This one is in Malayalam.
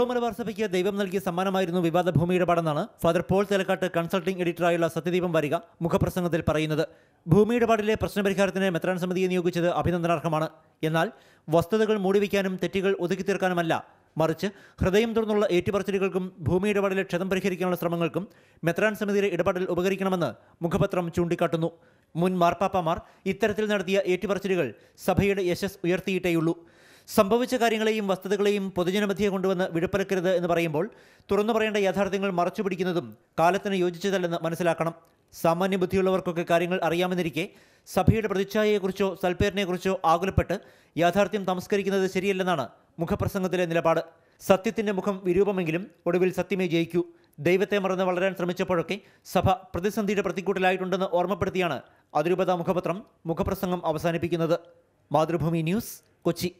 മലബാർ സഭയ്ക്ക് ദൈവം നൽകിയ സമ്മാനമായിരുന്നു വിവാദ ഭൂമിയുടെ പാടെന്നാണ് ഫാദർ പോൾ തേലക്കാട്ട് കൺസൾട്ടിംഗ് എഡിറ്ററായുള്ള സത്യദീപം വാരിക മുഖപ്രസംഗത്തിൽ പറയുന്നത് ഭൂമിയുടെ പാടിലെ പ്രശ്നപരിഹാരത്തിന് മെത്രാൻ സമിതിയെ നിയോഗിച്ചത് അഭിനന്ദനാർഹമാണ് എന്നാൽ വസ്തുതകൾ മൂടിവെക്കാനും തെറ്റുകൾ ഒതുക്കി തീർക്കാനുമല്ല മറിച്ച് ഹൃദയം തുറന്നുള്ള ഏറ്റുപറച്ചിലുകൾക്കും ഭൂമിയുടെ പാടിലെ ക്ഷതം പരിഹരിക്കാനുള്ള ശ്രമങ്ങൾക്കും മെത്രാൻ സമിതിയുടെ ഇടപെടൽ ഉപകരിക്കണമെന്ന് മുഖപത്രം ചൂണ്ടിക്കാട്ടുന്നു മുൻ മാർപ്പാപ്പമാർ ഇത്തരത്തിൽ നടത്തിയ ഏറ്റുപറച്ചിലുകൾ സഭയുടെ യശസ് ഉയർത്തിയിട്ടേയുള്ളൂ സംഭവിച്ച കാര്യങ്ങളെയും വസ്തുതകളെയും പൊതുജനമധ്യയെ കൊണ്ടുവന്ന് വിഴുപ്പലക്കരുത് എന്ന് പറയുമ്പോൾ തുറന്നു പറയേണ്ട യാഥാർത്ഥ്യങ്ങൾ മറച്ചുപിടിക്കുന്നതും കാലത്തിന് യോജിച്ചതല്ലെന്ന് മനസ്സിലാക്കണം സാമാന്യ ബുദ്ധിയുള്ളവർക്കൊക്കെ കാര്യങ്ങൾ അറിയാമെന്നിരിക്കെ സഭയുടെ പ്രതിച്ഛായയെക്കുറിച്ചോ സൽപ്പേരിനെക്കുറിച്ചോ ആകുലപ്പെട്ട് യാഥാർത്ഥ്യം തമസ്കരിക്കുന്നത് ശരിയല്ലെന്നാണ് മുഖപ്രസംഗത്തിലെ നിലപാട് സത്യത്തിന്റെ മുഖം വിരൂപമെങ്കിലും ഒടുവിൽ സത്യമേ ജയിക്കൂ ദൈവത്തെ മറന്ന് വളരാൻ ശ്രമിച്ചപ്പോഴൊക്കെ സഭ പ്രതിസന്ധിയുടെ പ്രതിക്കൂട്ടിലായിട്ടുണ്ടെന്ന് ഓർമ്മപ്പെടുത്തിയാണ് അതിരൂപത മുഖപത്രം മുഖപ്രസംഗം അവസാനിപ്പിക്കുന്നത് മാതൃഭൂമി ന്യൂസ് കൊച്ചി